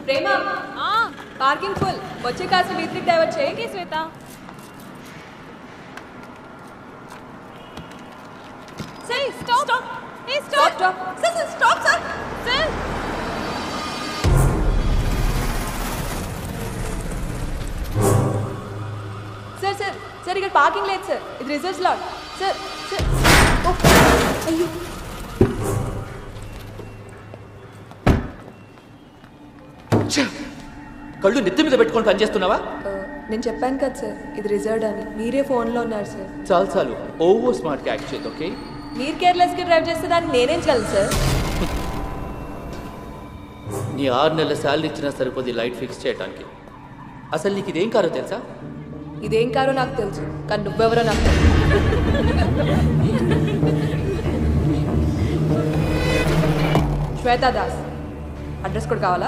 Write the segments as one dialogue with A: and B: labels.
A: ప్రేమ parking full వచ్చే కాస్త వీధికి డైవర్ట్ చేయి
B: Shweta Say, stop. Stop. Hey, stop.
A: Stop, stop.
B: Sir, sir, stop, sir. Sir.
A: Sir sir sir ఇక్కడ parking లేదు sir ఇది రిజర్వ్ లాట్ సార్ సార్ ఓ అయ్యో
C: కళ్ళు నెత్తి మీద పెట్టుకొని పనిచేస్తున్నావా
A: ఆ, నేను చెప్పాను కదా సార్ ఇది రిజర్వ్డ్ అని మీరే ఫోన్లో ఉన్నారు సార్
C: చాలు చాలు ఓవర్ స్మార్ట్గా యాక్ట్ చేయదు ఓకే
A: మీరు కేర్లెస్గా డ్రైవ్ చేస్తే దాన్ని నేనేం చేయను సార్
C: నీ ఆరు నెలల శాలరీ ఇచ్చినా సరిపోదు ఈ లైట్ ఫిక్స్ చేయడానికి అసలు నీకు ఇదేం కారో తెలుసా
A: ఇదేం కారో నాకు తెలుసు కానీ నువ్వెవరో నాకు తెలియదు. శ్వేతా దాస్ అడ్రస్ కూడా కావాలా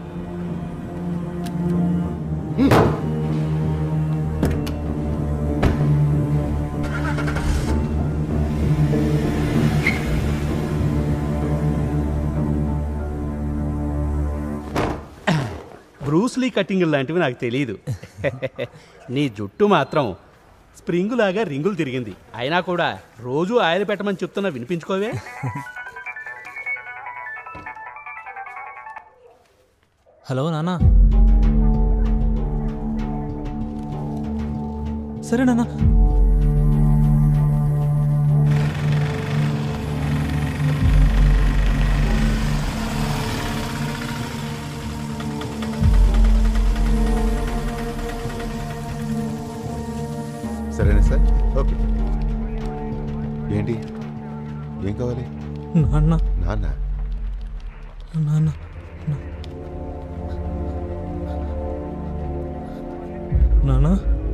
D: బ్రూస్లీ కటింగ్ లాంటివి నాకు తెలియదు నీ జుట్టు మాత్రం స్ప్రింగ్ లాగా రింగులు తిరిగింది అయినా కూడా రోజు ఆయిల్ పెట్టమని చెప్తున్నా వినిపించుకోవే
E: హలో నాన్న సరే నాన్న
F: సరేనా సార్ ఓకే ఏంటి ఏం కావాలి
E: నాన్న
F: నాన్న
E: నాన్న నాన్న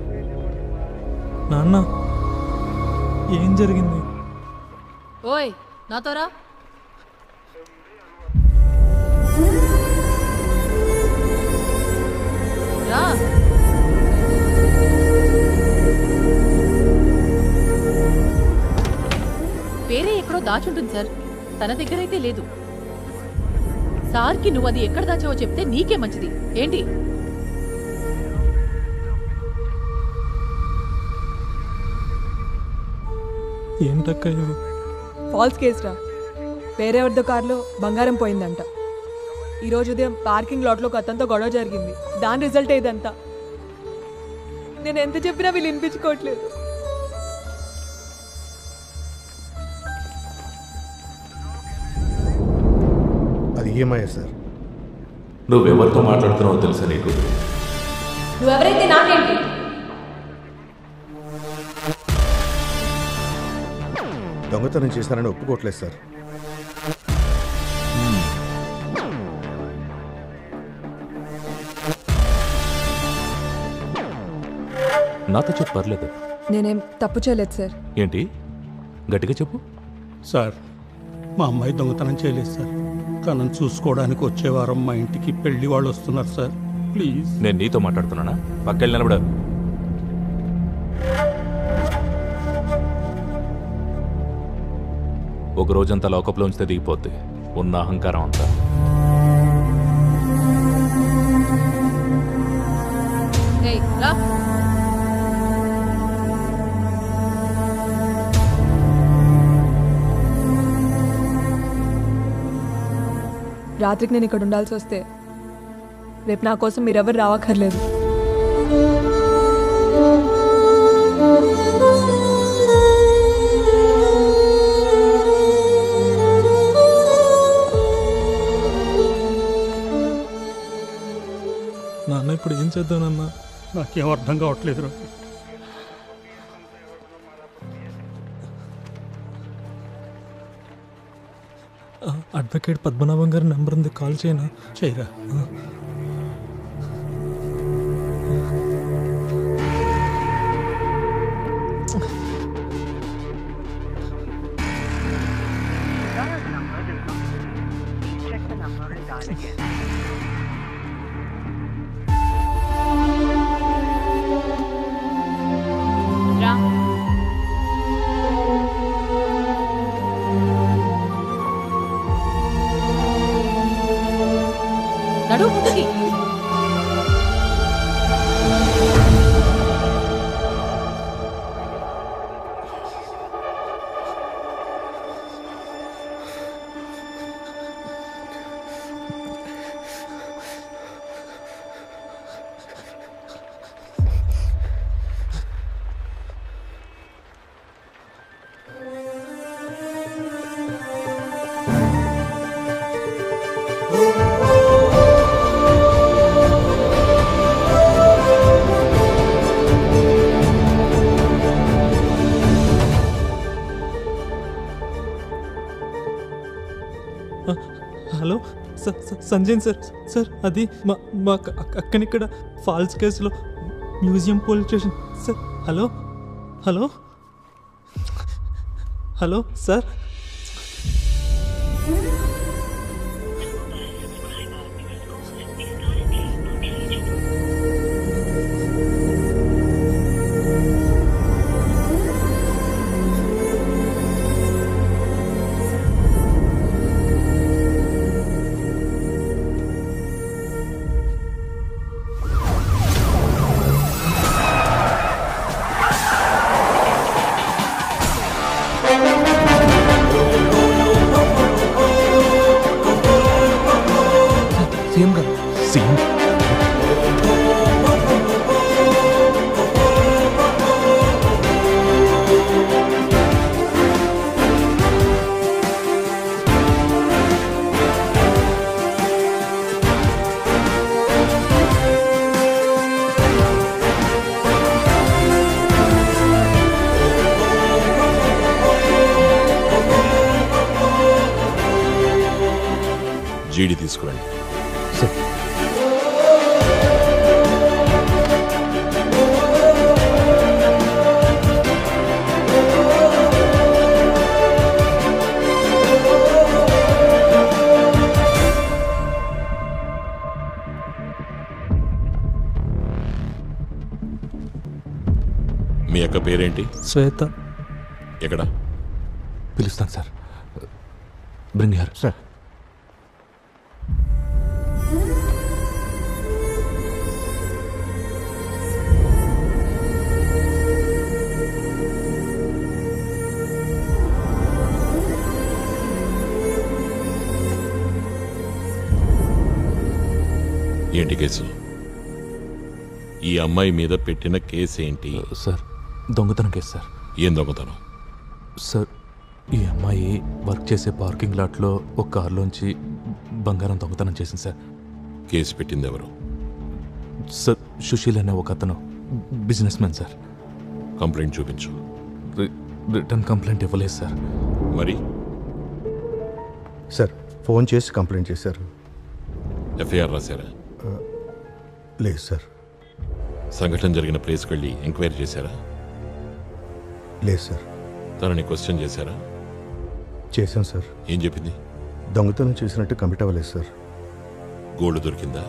E: నాన్న ఏం జరిగింది
B: ఓయ్ నాతో రా రా వేరే ఎక్కడో దాచుంటుంది సార్ తన దగ్గర అయితే లేదు సార్కి నువ్వు అది ఎక్కడ దాచావో చెప్తే నీకే మంచిది ఏంటి
E: ఏంటక్క ఇది
A: ఫాల్స్ కేస్ రా వేరెవరిదో కార్లో బంగారం పోయిందంట ఈరోజు ఉదయం పార్కింగ్ లాట్లో ఒక అతనితో గొడవ జరిగింది దాని రిజల్ట్ ఇదంతా నేను ఎంత చెప్పినా వీళ్ళు వినిపించుకోవట్లేదు
F: అది ఈఎంఐ సార్
G: నువ్వెవరితో మాట్లాడుతున్నావో తెలుసా నీకు
A: నువ్వెవరైతే నాకేంటి
F: దొంగతనం చేశారని ఒప్పుకోవట్లేదు సార్
G: నాతో చెప్పు పర్లేదు
A: నేనేం తప్పు చేయలేదు సార్
G: ఏంటి గట్టిగా చెప్పు
D: సార్ మా అమ్మాయి దొంగతనం చేయలేదు సార్ తనను చూసుకోవడానికి వచ్చే వారం మా ఇంటికి పెళ్లి వాళ్ళు వస్తున్నారు సార్ ప్లీజ్
G: నేను నీతో మాట్లాడుతున్నానా పక్కెళ్ళి నిలబడ ఒక రోజంతా లోకప్లో ఉంచితే దిగిపోద్ది ఉన్న అహంకారం అంతా
B: ఏయ్ రా
A: రాత్రికి నేను ఇక్కడ ఉండాల్సి వస్తే రేపు నా కోసం మీరెవరు రావక్కర్లేదు
E: నాన్న ఇప్పుడు ఏం చేద్దానన్నా
D: నాకేం అర్థం కావట్లేదు రా
E: అడ్వకేట్ పద్మనాభం గారి నెంబర్ ఉంది కాల్ చేయనా
D: చేయరా
B: రా నడు ముందుకి
E: సంజయ్ సార్ సార్ అది మా మా అక్క- అక్క- అక్కని ఇక్కడ ఫాల్స్ కేసులో museum police station sir hello hello hello sir
H: CM గారు
E: సీఎం
I: జీడి తీసుకురండి
H: సార్
I: మీ యొక్క పేరేంటి
E: శ్వేత
I: ఎక్కడ
H: పిలుస్తాను సార్ బ్రింగ్ హర్ సార్
I: ఏంటి కేసు ఈ అమ్మాయి మీద పెట్టిన కేసు ఏంటి
H: సార్ దొంగతనం కేసు సార్
I: ఏం దొంగతనం
H: సార్ ఈ అమ్మాయి వర్క్ చేసే పార్కింగ్ లాట్లో ఒక కారులోంచి బంగారం దొంగతనం చేసింది సార్
I: కేసు పెట్టింది ఎవరు
H: సార్ సుశీల్ అనే ఒక అతను బిజినెస్ మ్యాన్ సార్
I: కంప్లైంట్ చూపించు
H: రి- రిటర్న్ కంప్లైంట్ ఇవ్వలేదు సార్
I: మరి
F: సార్ ఫోన్ చేసి కంప్లైంట్ చేశారు
I: ఎఫ్ఐఆర్ రాశారా
F: లేదు సార్
I: సంఘటన జరిగిన ప్లేస్కి వెళ్ళి ఎంక్వైరీ చేశారా
F: లేదు సార్
I: తనని క్వశ్చన్ చేశారా
F: చేశాం సార్
I: ఏం చెప్పింది
F: దొంగతనం చేసినట్టు కమిట్ అవ్వలేదు సార్
I: గోల్డ్ దొరికిందా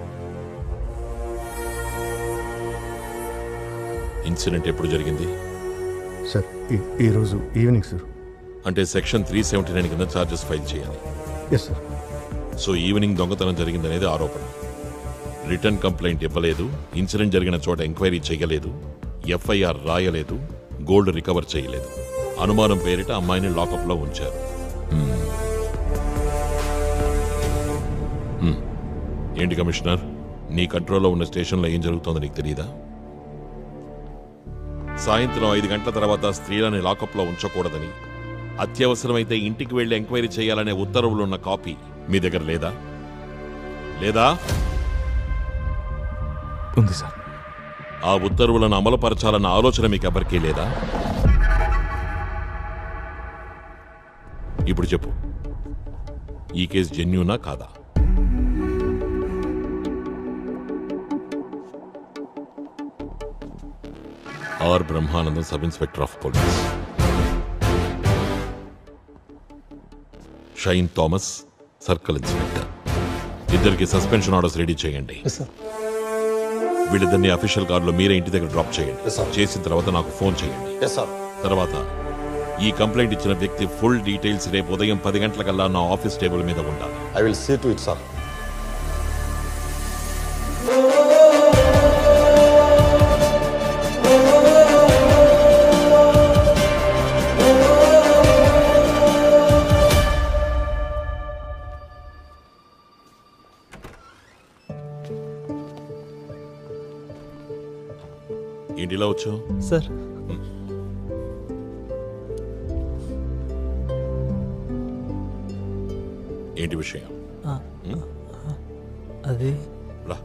I: ఇన్సిడెంట్ ఎప్పుడు జరిగింది
F: సార్ ఈ- ఈరోజు ఈవినింగ్ సార్
I: అంటే సెక్షన్ త్రీ సెవెంటీ నైన్ కింద ఛార్జెస్ ఫైల్ చేయాలి
F: ఎస్ సార్
I: సో ఈవినింగ్ దొంగతనం జరిగిందనేది ఆరోపణ రిటర్న్ కంప్లైంట్ ఇవ్వలేదు ఇన్సిడెంట్ జరిగిన చోట ఎంక్వైరీ చేయలేదు ఎఫ్ఐఆర్ రాయలేదు గోల్డ్ రికవర్ చేయలేదు అనుమానం పేరిట అమ్మాయిని లాకప్లో ఉంచారు హ్మ్. హ్మ్. ఏంటి కమిషనర్ నీ కంట్రోల్లో ఉన్న స్టేషన్లో ఏం జరుగుతోందో నీకు తెలియదా సాయంత్రం ఐదు గంటల తర్వాత స్త్రీలని లాకప్లో ఉంచకూడదని అత్యవసరమైతే ఇంటికి వెళ్లి ఎంక్వైరీ చేయాలనే ఉత్తర్వులున్న కాపీ మీ దగ్గర లేదా లేదా
H: ఉంది సార్
I: ఆ ఉత్తర్వులను అమలుపరచాలన్న ఆలోచన మీకు ఎవరికీ లేదా ఇప్పుడు చెప్పు ఈ కేసు జెన్యునా కాదా R Brahmanandam sub inspector of police Shine Thomas circle inspector ఇద్దరికి సస్పెన్షన్ ఆర్డర్స్ రెడీ చేయండి వీళ్ళిద్దరిని అఫీషియల్ కార్డులో మీరే ఇంటి దగ్గర డ్రాప్ చేయండి చేసిన తర్వాత నాకు ఫోన్ చేయండి తర్వాత ఈ కంప్లైంట్ ఇచ్చిన వ్యక్తి ఫుల్ డీటెయిల్స్ రేపు ఉదయం పది గంటలకల్లా నా ఆఫీస్ టేబుల్ మీద ఉండాలి
J: I will see to it sir
I: ఇంటిలో వచ్చావు
E: సార్
I: ఏంటి విషయం
E: అది
I: రా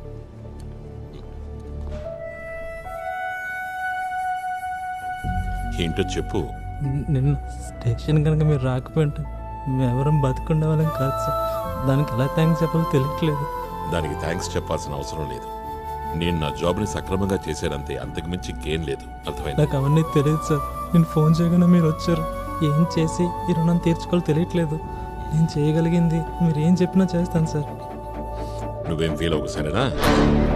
I: ఏంటో చెప్పు
E: నిన్న స్టేషన్ కనుక మీరు రాకపోయింటే మేమెవరం బతికుండే వాళ్ళం కాదు సార్ దానికి ఎలా థ్యాంక్స్ చెప్పాలో తెలియట్లేదు
I: దానికి థ్యాంక్స్ చెప్పాల్సిన అవసరం లేదు నేను నా జాబ్ని సక్రమంగా చేశానంతే అంతకుమించి ఇంకేం లేదు అర్థమైంది
E: నాకు అవన్నీ తెలియదు సార్ నేను ఫోన్ చేయగానే మీరు వచ్చారు ఏం చేసి ఈ రుణం తీర్చుకోవాలో తెలియట్లేదు నేను చేయగలిగింది మీరు ఏం చెప్పినా చేస్తాను సార్
I: నువ్వేం ఫీల్ అవ్వకు సరేనా